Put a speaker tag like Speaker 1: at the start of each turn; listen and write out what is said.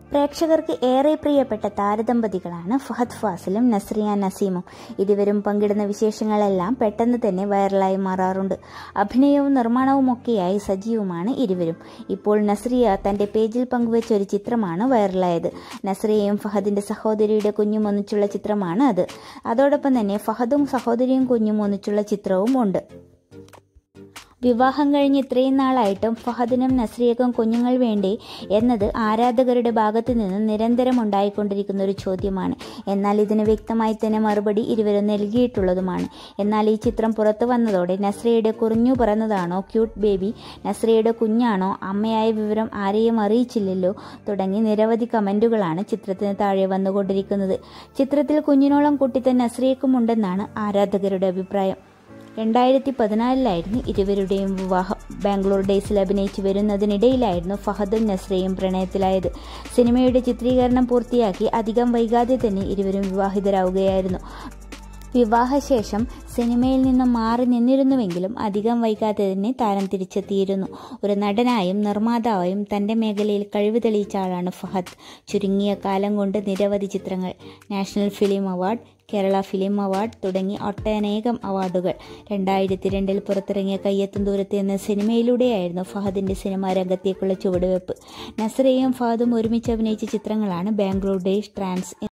Speaker 1: പ്രേക്ഷകർക്ക് ഏറെ പ്രിയപ്പെട്ട താരദമ്പതികളാണ് ഫഹദ് ഫാസിലും നസ്രിയ നസീമും ഇരുവരും പങ്കിടുന്ന വിശേഷങ്ങളെല്ലാം പെട്ടെന്ന് തന്നെ വൈറലായി മാറാറുണ്ട് അഭിനയവും നിർമ്മാണവും ഒക്കെയായി സജീവമാണ് ഇരുവരും ഇപ്പോൾ നസ്രിയ തന്റെ പേജിൽ പങ്കുവച്ച ഒരു ചിത്രമാണ് വൈറലായത് നസ്രിയയും ഫഹദിന്റെ സഹോദരിയുടെ കുഞ്ഞും ഒന്നിച്ചുള്ള ചിത്രമാണ് അത് അതോടൊപ്പം തന്നെ ഫഹദും സഹോദരിയും കുഞ്ഞും ഒന്നിച്ചുള്ള ചിത്രവും ഉണ്ട് വിവാഹം കഴിഞ്ഞ് ഇത്രയും നാളായിട്ടും ഫഹദിനും നസ്രിയക്കും കുഞ്ഞുങ്ങൾ വേണ്ടേ എന്നത് ആരാധകരുടെ ഭാഗത്തു നിന്ന് നിരന്തരം ഉണ്ടായിക്കൊണ്ടിരിക്കുന്ന ഒരു ചോദ്യമാണ് എന്നാൽ ഇതിന് വ്യക്തമായി തന്നെ മറുപടി ഇരുവരും നൽകിയിട്ടുള്ളതുമാണ് എന്നാൽ ഈ ചിത്രം പുറത്തു വന്നതോടെ നസ്രിയയുടെ കുറിഞ്ഞു പറന്നതാണോ ക്യൂട്ട് ബേബി നസ്രിയയുടെ കുഞ്ഞാണോ അമ്മയായ വിവരം ആരെയും അറിയിച്ചില്ലല്ലോ തുടങ്ങി നിരവധി കമന്റുകളാണ് ചിത്രത്തിന് താഴെ വന്നുകൊണ്ടിരിക്കുന്നത് ചിത്രത്തിൽ കുഞ്ഞിനോളം കുട്ടിത്തൻ നസ്രിയക്കുമുണ്ടെന്നാണ് ആരാധകരുടെ അഭിപ്രായം രണ്ടായിരത്തി പതിനാലിലായിരുന്നു ഇരുവരുടെയും വിവാഹം ബാംഗ്ലൂർ ഡേയ്സിൽ അഭിനയിച്ചു വരുന്നതിനിടയിലായിരുന്നു ഫഹദും നസ്രയും പ്രണയത്തിലായത് സിനിമയുടെ ചിത്രീകരണം പൂർത്തിയാക്കി അധികം വൈകാതെ തന്നെ ഇരുവരും വിവാഹിതരാവുകയായിരുന്നു വിവാഹശേഷം സിനിമയിൽ നിന്നും മാറി നിന്നിരുന്നുവെങ്കിലും അധികം വൈകാതെ തന്നെ താരം തിരിച്ചെത്തിയിരുന്നു ഒരു നടനായും നിർമ്മാതാവായും തന്റെ മേഖലയിൽ കഴിവ് തെളിയിച്ച ആളാണ് ഫഹദ് ചുരുങ്ങിയ കാലം കൊണ്ട് നിരവധി ചിത്രങ്ങൾ national film award Kerala film award തുടങ്ങി ഒട്ടനേകം അവാർഡുകൾ രണ്ടായിരത്തി രണ്ടിൽ പുറത്തിറങ്ങിയ കയ്യെത്തും ദൂരത്ത് എന്ന സിനിമയിലൂടെയായിരുന്നു ഫഹദിന്റെ സിനിമാ രംഗത്തേക്കുള്ള ചുവടുവെപ്പ് നസ്രയും ഫഹദും ഒരുമിച്ച് അഭിനയിച്ച ചിത്രങ്ങളാണ് ബാംഗ്ലൂർ ഡേയ്സ് ട്രാൻസ്